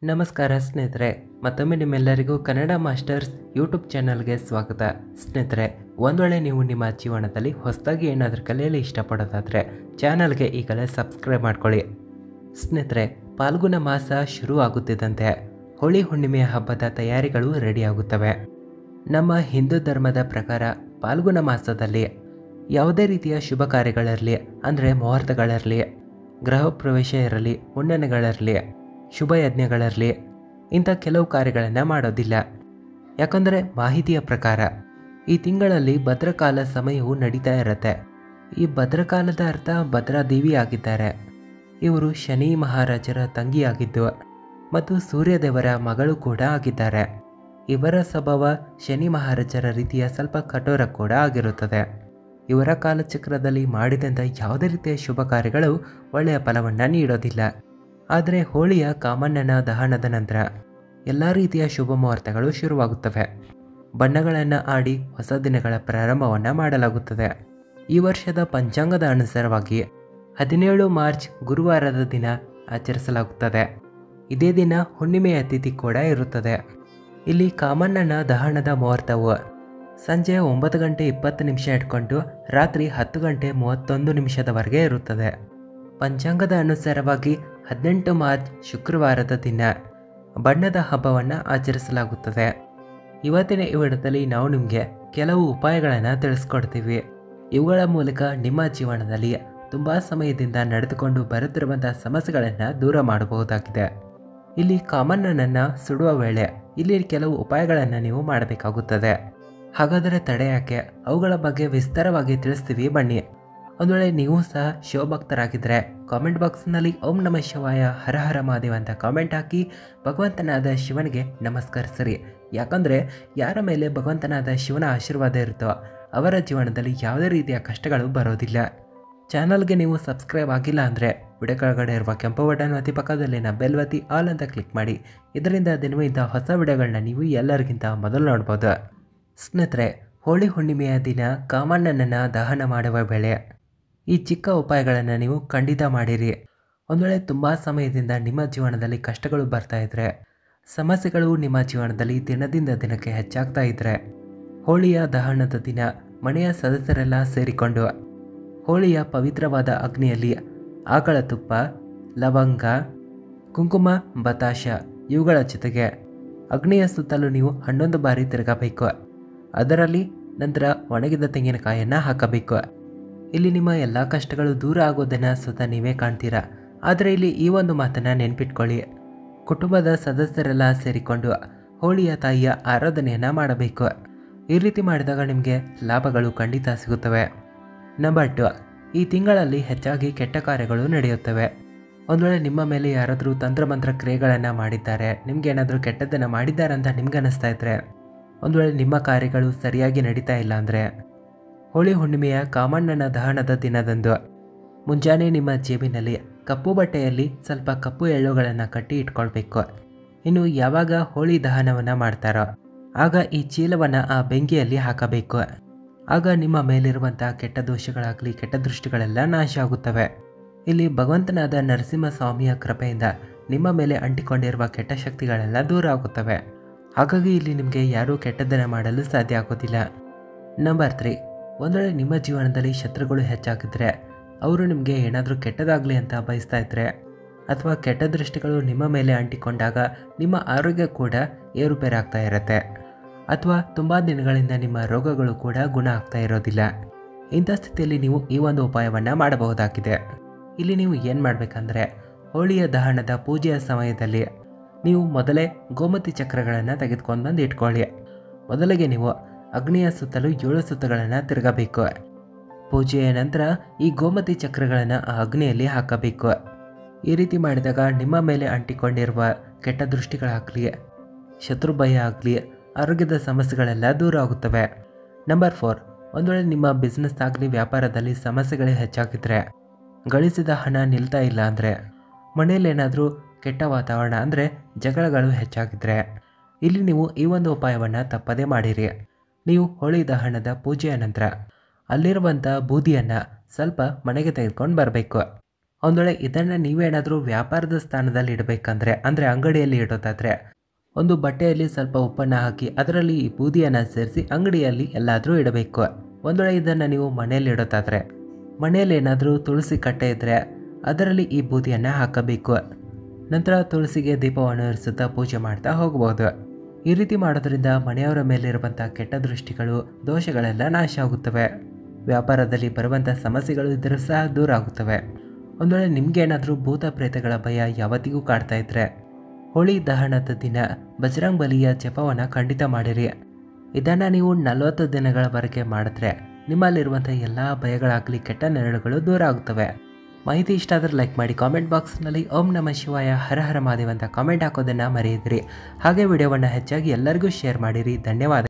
ನಮಸ್ಕಾರ ಸ್ನೇಹಿತರೆ ಮತ್ತೊಮ್ಮೆ ನಿಮ್ಮೆಲ್ಲರಿಗೂ ಕನ್ನಡ ಮಾಸ್ಟರ್ಸ್ ಯೂಟ್ಯೂಬ್ ಚಾನಲ್ಗೆ ಸ್ವಾಗತ ಸ್ನೇಹಿತರೆ ಒಂದು ವೇಳೆ ನೀವು ನಿಮ್ಮ ಜೀವನದಲ್ಲಿ ಹೊಸದಾಗಿ ಏನಾದರೂ ಕಲಿಯಲು ಇಷ್ಟಪಡೋದಾದರೆ ಚಾನಲ್ಗೆ ಈಗಲೇ ಸಬ್ಸ್ಕ್ರೈಬ್ ಮಾಡ್ಕೊಳ್ಳಿ ಸ್ನೇಹಿತರೆ ಪಾಲ್ಗುಣ ಮಾಸ ಶುರು ಆಗುತ್ತಿದ್ದಂತೆ ಹೋಳಿ ಹುಣ್ಣಿಮೆಯ ಹಬ್ಬದ ತಯಾರಿಗಳು ರೆಡಿಯಾಗುತ್ತವೆ ನಮ್ಮ ಹಿಂದೂ ಧರ್ಮದ ಪ್ರಕಾರ ಪಾಲ್ಗುಣ ಮಾಸದಲ್ಲಿ ಯಾವುದೇ ರೀತಿಯ ಶುಭ ಕಾರ್ಯಗಳಿರಲಿ ಅಂದರೆ ಮುಹೂರ್ತಗಳಿರಲಿ ಗೃಹ ಪ್ರವೇಶ ಇರಲಿ ಹುಣ್ಣನೆಗಳಿರಲಿ ಶುಭ ಯಜ್ಞಗಳಿರಲಿ ಇಂಥ ಕೆಲವು ಕಾರ್ಯಗಳನ್ನು ಮಾಡೋದಿಲ್ಲ ಯಾಕಂದರೆ ಮಾಹಿತಿಯ ಪ್ರಕಾರ ಈ ತಿಂಗಳಲ್ಲಿ ಭದ್ರಕಾಲ ಸಮಯವು ನಡೀತಾ ಇರುತ್ತೆ ಈ ಭದ್ರಕಾಲದ ಅರ್ಥ ಭದ್ರಾದೇವಿ ಆಗಿದ್ದಾರೆ ಇವರು ಶನಿ ಮಹಾರಾಜರ ತಂಗಿಯಾಗಿದ್ದು ಮತ್ತು ಸೂರ್ಯದೇವರ ಮಗಳು ಕೂಡ ಆಗಿದ್ದಾರೆ ಇವರ ಸ್ವಭಾವ ಶನಿ ಮಹಾರಾಜರ ರೀತಿಯ ಸ್ವಲ್ಪ ಕಠೋರ ಕೂಡ ಆಗಿರುತ್ತದೆ ಇವರ ಕಾಲಚಕ್ರದಲ್ಲಿ ಮಾಡಿದಂಥ ಯಾವುದೇ ರೀತಿಯ ಶುಭ ಕಾರ್ಯಗಳು ಒಳ್ಳೆಯ ಫಲವನ್ನು ನೀಡೋದಿಲ್ಲ ಆದರೆ ಹೋಳಿಯ ಕಾಮಣ್ಣನ ದಹನದ ನಂತರ ಎಲ್ಲ ರೀತಿಯ ಶುಭ ಮುಹೂರ್ತಗಳು ಶುರುವಾಗುತ್ತವೆ ಬಣ್ಣಗಳನ್ನು ಆಡಿ ಹೊಸ ದಿನಗಳ ಪ್ರಾರಂಭವನ್ನು ಮಾಡಲಾಗುತ್ತದೆ ಈ ವರ್ಷದ ಪಂಚಾಂಗದ ಅನುಸಾರವಾಗಿ ಹದಿನೇಳು ಮಾರ್ಚ್ ಗುರುವಾರದ ದಿನ ಆಚರಿಸಲಾಗುತ್ತದೆ ಇದೇ ದಿನ ಹುಣ್ಣಿಮೆಯ ತಿಥಿ ಕೂಡ ಇರುತ್ತದೆ ಇಲ್ಲಿ ಕಾಮಣ್ಣನ ದಹನದ ಮುಹೂರ್ತವು ಸಂಜೆ ಒಂಬತ್ತು ಗಂಟೆ ಇಪ್ಪತ್ತು ನಿಮಿಷ ಇಟ್ಕೊಂಡು ರಾತ್ರಿ ಹತ್ತು ಗಂಟೆ ಮೂವತ್ತೊಂದು ನಿಮಿಷದವರೆಗೆ ಇರುತ್ತದೆ ಪಂಚಾಂಗದ ಅನುಸಾರವಾಗಿ ಹದಿನೆಂಟು ಮಾರ್ಚ್ ಶುಕ್ರವಾರದ ದಿನ ಬಣ್ಣದ ಹಬ್ಬವನ್ನು ಆಚರಿಸಲಾಗುತ್ತದೆ ಇವತ್ತಿನ ಈ ವಿಡಿಯೋದಲ್ಲಿ ನಾವು ನಿಮಗೆ ಕೆಲವು ಉಪಾಯಗಳನ್ನು ತಿಳಿಸ್ಕೊಡ್ತೀವಿ ಇವುಗಳ ಮೂಲಕ ನಿಮ್ಮ ಜೀವನದಲ್ಲಿ ತುಂಬ ಸಮಯದಿಂದ ನಡೆದುಕೊಂಡು ಬರುತ್ತಿರುವಂಥ ಸಮಸ್ಯೆಗಳನ್ನು ದೂರ ಮಾಡಬಹುದಾಗಿದೆ ಇಲ್ಲಿ ಕಾಮಣ್ಣನನ್ನು ಸುಡುವ ವೇಳೆ ಇಲ್ಲಿ ಕೆಲವು ಉಪಾಯಗಳನ್ನು ನೀವು ಮಾಡಬೇಕಾಗುತ್ತದೆ ಹಾಗಾದರೆ ತಡೆ ಯಾಕೆ ಅವುಗಳ ಬಗ್ಗೆ ವಿಸ್ತಾರವಾಗಿ ತಿಳಿಸ್ತೀವಿ ಬನ್ನಿ ಒಂದು ವೇಳೆ ನೀವು ಸಹ ಶಿವಭಕ್ತರಾಗಿದ್ದರೆ ಕಾಮೆಂಟ್ ಬಾಕ್ಸ್ನಲ್ಲಿ ಓಂ ನಮ ಶಿವಾಯ ಹರ ಹರ ಮಹಾದೇವ ಅಂತ ಕಾಮೆಂಟ್ ಹಾಕಿ ಭಗವಂತನಾದ ಶಿವನಿಗೆ ನಮಸ್ಕರಿಸಿರಿ ಯಾಕಂದರೆ ಯಾರ ಮೇಲೆ ಭಗವಂತನಾದ ಶಿವನ ಆಶೀರ್ವಾದ ಇರುತ್ತೋ ಅವರ ಜೀವನದಲ್ಲಿ ಯಾವುದೇ ರೀತಿಯ ಕಷ್ಟಗಳು ಬರೋದಿಲ್ಲ ಚಾನಲ್ಗೆ ನೀವು ಸಬ್ಸ್ಕ್ರೈಬ್ ಆಗಿಲ್ಲ ಅಂದರೆ ವಿಡಿಯೋ ಕೆಳಗಡೆ ಇರುವ ಕೆಂಪು ಬಟನ್ ಅತಿ ಪಕ್ಕದಲ್ಲಿನ ಬೆಲ್ ಒತ್ತಿ ಆಲ್ ಅಂತ ಕ್ಲಿಕ್ ಮಾಡಿ ಇದರಿಂದ ದಿನವಿಂದ ಹೊಸ ವಿಡಿಯೋಗಳನ್ನ ನೀವು ಎಲ್ಲರಿಗಿಂತ ಮೊದಲು ನೋಡ್ಬೋದು ಸ್ನೇಹಿತರೆ ಹೋಳಿ ಹುಣ್ಣಿಮೆಯ ದಿನ ಕಾಮಣ್ಣನನ್ನು ದಹನ ಮಾಡುವ ವೇಳೆ ಈ ಚಿಕ್ಕ ಉಪಾಯಗಳನ್ನು ನೀವು ಖಂಡಿತ ಮಾಡಿರಿ ಒಂದು ವೇಳೆ ತುಂಬ ಸಮಯದಿಂದ ನಿಮ್ಮ ಜೀವನದಲ್ಲಿ ಕಷ್ಟಗಳು ಬರ್ತಾ ಇದ್ದರೆ ಸಮಸ್ಯೆಗಳು ನಿಮ್ಮ ಜೀವನದಲ್ಲಿ ದಿನದಿಂದ ದಿನಕ್ಕೆ ಹೆಚ್ಚಾಗ್ತಾ ಇದ್ದರೆ ಹೋಳಿಯ ದಹನದ ದಿನ ಮನೆಯ ಸದಸ್ಯರೆಲ್ಲ ಸೇರಿಕೊಂಡು ಹೋಳಿಯ ಪವಿತ್ರವಾದ ಅಗ್ನಿಯಲ್ಲಿ ಆಕಳ ತುಪ್ಪ ಲವಂಗ ಕುಂಕುಮ ಬತಾಶ ಇವುಗಳ ಜೊತೆಗೆ ಅಗ್ನಿಯ ಸುತ್ತಲೂ ನೀವು ಹನ್ನೊಂದು ಬಾರಿ ತಿರುಗಬೇಕು ಅದರಲ್ಲಿ ನಂತರ ಒಣಗಿದ ತೆಂಗಿನಕಾಯನ್ನು ಹಾಕಬೇಕು ಇಲ್ಲಿ ನಿಮ್ಮ ಎಲ್ಲ ಕಷ್ಟಗಳು ದೂರ ಆಗೋದನ್ನು ಸ್ವತಃ ನೀವೇ ಕಾಣ್ತೀರಾ ಆದರೆ ಇಲ್ಲಿ ಈ ಒಂದು ಮಾತನ್ನು ನೆನ್ಪಿಟ್ಕೊಳ್ಳಿ ಕುಟುಂಬದ ಸದಸ್ಯರೆಲ್ಲ ಸೇರಿಕೊಂಡು ಹೋಳಿಯ ತಾಯಿಯ ಆರಾಧನೆಯನ್ನು ಮಾಡಬೇಕು ಈ ರೀತಿ ಮಾಡಿದಾಗ ನಿಮಗೆ ಲಾಭಗಳು ಖಂಡಿತ ಸಿಗುತ್ತವೆ ನಂಬರ್ ಟು ಈ ತಿಂಗಳಲ್ಲಿ ಹೆಚ್ಚಾಗಿ ಕೆಟ್ಟ ಕಾರ್ಯಗಳು ನಡೆಯುತ್ತವೆ ಒಂದು ವೇಳೆ ನಿಮ್ಮ ಮೇಲೆ ಯಾರಾದರೂ ತಂತ್ರಮಂತ್ರ ಕ್ರಿಯೆಗಳನ್ನು ಮಾಡಿದ್ದಾರೆ ನಿಮ್ಗೆ ಏನಾದರೂ ಕೆಟ್ಟದ್ದನ್ನು ಮಾಡಿದ್ದಾರೆ ಅಂತ ನಿಮ್ಗೆ ಅನ್ನಿಸ್ತಾ ಇದ್ರೆ ಒಂದು ವೇಳೆ ನಿಮ್ಮ ಕಾರ್ಯಗಳು ಸರಿಯಾಗಿ ನಡೀತಾ ಇಲ್ಲ ಅಂದರೆ ಹೋಳಿ ಹುಣ್ಣಿಮೆಯ ಕಾಮಣ್ಣನ ದಹನದ ದಿನದಂದು ಮುಂಜಾನೆ ನಿಮ್ಮ ಜೇಬಿನಲ್ಲಿ ಕಪ್ಪು ಬಟ್ಟೆಯಲ್ಲಿ ಸ್ವಲ್ಪ ಕಪ್ಪು ಎಳ್ಳುಗಳನ್ನು ಕಟ್ಟಿ ಇಟ್ಕೊಳ್ಬೇಕು ಇನ್ನು ಯಾವಾಗ ಹೋಳಿ ದಹನವನ್ನು ಮಾಡ್ತಾರೋ ಆಗ ಈ ಚೀಲವನ್ನು ಆ ಬೆಂಕಿಯಲ್ಲಿ ಹಾಕಬೇಕು ಆಗ ನಿಮ್ಮ ಮೇಲಿರುವಂಥ ಕೆಟ್ಟ ದೋಷಗಳಾಗಲಿ ಕೆಟ್ಟ ದೃಷ್ಟಿಗಳೆಲ್ಲ ನಾಶ ಆಗುತ್ತವೆ ಇಲ್ಲಿ ಭಗವಂತನಾದ ನರಸಿಂಹಸ್ವಾಮಿಯ ಕೃಪೆಯಿಂದ ನಿಮ್ಮ ಮೇಲೆ ಅಂಟಿಕೊಂಡಿರುವ ಕೆಟ್ಟ ಶಕ್ತಿಗಳೆಲ್ಲ ದೂರ ಆಗುತ್ತವೆ ಹಾಗಾಗಿ ಇಲ್ಲಿ ನಿಮಗೆ ಯಾರೂ ಕೆಟ್ಟದ್ದನ್ನು ಮಾಡಲು ಸಾಧ್ಯ ಆಗೋದಿಲ್ಲ ನಂಬರ್ ತ್ರೀ ಒಂದು ವೇಳೆ ನಿಮ್ಮ ಜೀವನದಲ್ಲಿ ಶತ್ರುಗಳು ಹೆಚ್ಚಾಗಿದ್ದರೆ ಅವರು ನಿಮಗೆ ಏನಾದರೂ ಕೆಟ್ಟದಾಗಲಿ ಅಂತ ಬಯಸ್ತಾ ಇದ್ದರೆ ಅಥವಾ ಕೆಟ್ಟ ದೃಷ್ಟಿಗಳು ನಿಮ್ಮ ಮೇಲೆ ಅಂಟಿಕೊಂಡಾಗ ನಿಮ್ಮ ಆರೋಗ್ಯ ಕೂಡ ಏರುಪೇರಾಗ್ತಾ ಇರುತ್ತೆ ಅಥವಾ ತುಂಬ ದಿನಗಳಿಂದ ನಿಮ್ಮ ರೋಗಗಳು ಕೂಡ ಗುಣ ಆಗ್ತಾ ಇರೋದಿಲ್ಲ ಇಂಥ ಸ್ಥಿತಿಯಲ್ಲಿ ನೀವು ಈ ಒಂದು ಉಪಾಯವನ್ನು ಮಾಡಬಹುದಾಗಿದೆ ಇಲ್ಲಿ ನೀವು ಏನು ಮಾಡಬೇಕಂದ್ರೆ ಹೋಳಿಯ ದಹನದ ಪೂಜೆಯ ಸಮಯದಲ್ಲಿ ನೀವು ಮೊದಲೇ ಗೋಮತಿ ಚಕ್ರಗಳನ್ನು ತೆಗೆದುಕೊಂಡು ಬಂದು ಇಟ್ಕೊಳ್ಳಿ ಮೊದಲಿಗೆ ನೀವು ಅಗ್ನಿಯ ಸುತ್ತಲೂ ಏಳು ಸುತ್ತಗಳನ್ನು ತಿರುಗಬೇಕು ಪೂಜೆಯ ನಂತರ ಈ ಗೋಮತಿ ಚಕ್ರಗಳನ್ನು ಆ ಅಗ್ನಿಯಲ್ಲಿ ಹಾಕಬೇಕು ಈ ರೀತಿ ಮಾಡಿದಾಗ ನಿಮ್ಮ ಮೇಲೆ ಅಂಟಿಕೊಂಡಿರುವ ಕೆಟ್ಟ ದೃಷ್ಟಿಗಳಾಗಲಿ ಶತ್ರು ಭಯ ಆಗಲಿ ಆರೋಗ್ಯದ ಸಮಸ್ಯೆಗಳೆಲ್ಲ ದೂರ ಆಗುತ್ತವೆ ನಂಬರ್ ಫೋರ್ ಒಂದು ವೇಳೆ ನಿಮ್ಮ ಬಿಸ್ನೆಸ್ ಆಗಲಿ ವ್ಯಾಪಾರದಲ್ಲಿ ಸಮಸ್ಯೆಗಳೇ ಹೆಚ್ಚಾಗಿದ್ದರೆ ಗಳಿಸಿದ ಹಣ ನಿಲ್ತಾ ಇಲ್ಲ ಅಂದರೆ ಮನೆಯಲ್ಲೇನಾದರೂ ಕೆಟ್ಟ ವಾತಾವರಣ ಅಂದರೆ ಜಗಳಗಳು ಹೆಚ್ಚಾಗಿದ್ದರೆ ಇಲ್ಲಿ ನೀವು ಈ ಒಂದು ಉಪಾಯವನ್ನು ತಪ್ಪದೇ ಮಾಡಿರಿ ನೀವು ಹೋಳಿ ದಹನದ ಪೂಜೆಯ ನಂತರ ಅಲ್ಲಿರುವಂಥ ಬೂದಿಯನ್ನು ಸ್ವಲ್ಪ ಮನೆಗೆ ತೆಗೆದುಕೊಂಡು ಬರಬೇಕು ಒಂದು ವೇಳೆ ಇದನ್ನು ನೀವೇನಾದರೂ ವ್ಯಾಪಾರದ ಸ್ಥಾನದಲ್ಲಿ ಇಡಬೇಕಂದ್ರೆ ಅಂದರೆ ಅಂಗಡಿಯಲ್ಲಿ ಇಡೋದಾದರೆ ಒಂದು ಬಟ್ಟೆಯಲ್ಲಿ ಸ್ವಲ್ಪ ಉಪ್ಪನ್ನು ಹಾಕಿ ಅದರಲ್ಲಿ ಈ ಬೂದಿಯನ್ನು ಸೇರಿಸಿ ಅಂಗಡಿಯಲ್ಲಿ ಎಲ್ಲಾದರೂ ಇಡಬೇಕು ಒಂದು ವೇಳೆ ಇದನ್ನು ನೀವು ಮನೆಯಲ್ಲಿ ಇಡೋದಾದರೆ ಮನೆಯಲ್ಲಿ ಏನಾದರೂ ತುಳಸಿ ಕಟ್ಟೆ ಇದ್ದರೆ ಅದರಲ್ಲಿ ಈ ಬೂದಿಯನ್ನು ಹಾಕಬೇಕು ನಂತರ ತುಳಸಿಗೆ ದೀಪವನ್ನು ಇರಿಸುತ್ತಾ ಪೂಜೆ ಮಾಡ್ತಾ ಹೋಗ್ಬೋದು ಈ ರೀತಿ ಮಾಡೋದ್ರಿಂದ ಮನೆಯವರ ಮೇಲಿರುವಂಥ ಕೆಟ್ಟ ದೃಷ್ಟಿಗಳು ದೋಷಗಳೆಲ್ಲ ನಾಶ ಆಗುತ್ತವೆ ವ್ಯಾಪಾರದಲ್ಲಿ ಬರುವಂಥ ಸಮಸ್ಯೆಗಳು ಇದ್ದರೂ ಸಹ ದೂರ ಆಗುತ್ತವೆ ಒಂದು ವೇಳೆ ನಿಮಗೇನಾದರೂ ಭೂತ ಪ್ರೇತಗಳ ಭಯ ಯಾವತ್ತಿಗೂ ಕಾಡ್ತಾ ಇದ್ರೆ ಹೋಳಿ ದಹನದ ದಿನ ಬಜರಂಗ್ ಬಲಿಯ ಜಪವನ್ನು ಖಂಡಿತ ಮಾಡಿರಿ ಇದನ್ನು ನೀವು ನಲವತ್ತು ದಿನಗಳವರೆಗೆ ಮಾಡಿದ್ರೆ ನಿಮ್ಮಲ್ಲಿರುವಂಥ ಎಲ್ಲ ಭಯಗಳಾಗಲಿ ಕೆಟ್ಟ ನೆರಳುಗಳು ದೂರ ಆಗುತ್ತವೆ ಮಾಹಿತಿ ಇಷ್ಟ ಆದರೆ ಲೈಕ್ ಮಾಡಿ ಕಾಮೆಂಟ್ ಬಾಕ್ಸ್ನಲ್ಲಿ ಓಂ ನಮ ಶಿವಾಯ ಹರ ಹರ ಮಹಾದೇವ್ ಅಂತ ಕಾಮೆಂಟ್ ಹಾಕೋದನ್ನು ಮರೆಯದಿರಿ ಹಾಗೆ ವಿಡಿಯೋವನ್ನು ಹೆಚ್ಚಾಗಿ ಎಲ್ಲರಿಗೂ ಶೇರ್ ಮಾಡಿರಿ ಧನ್ಯವಾದ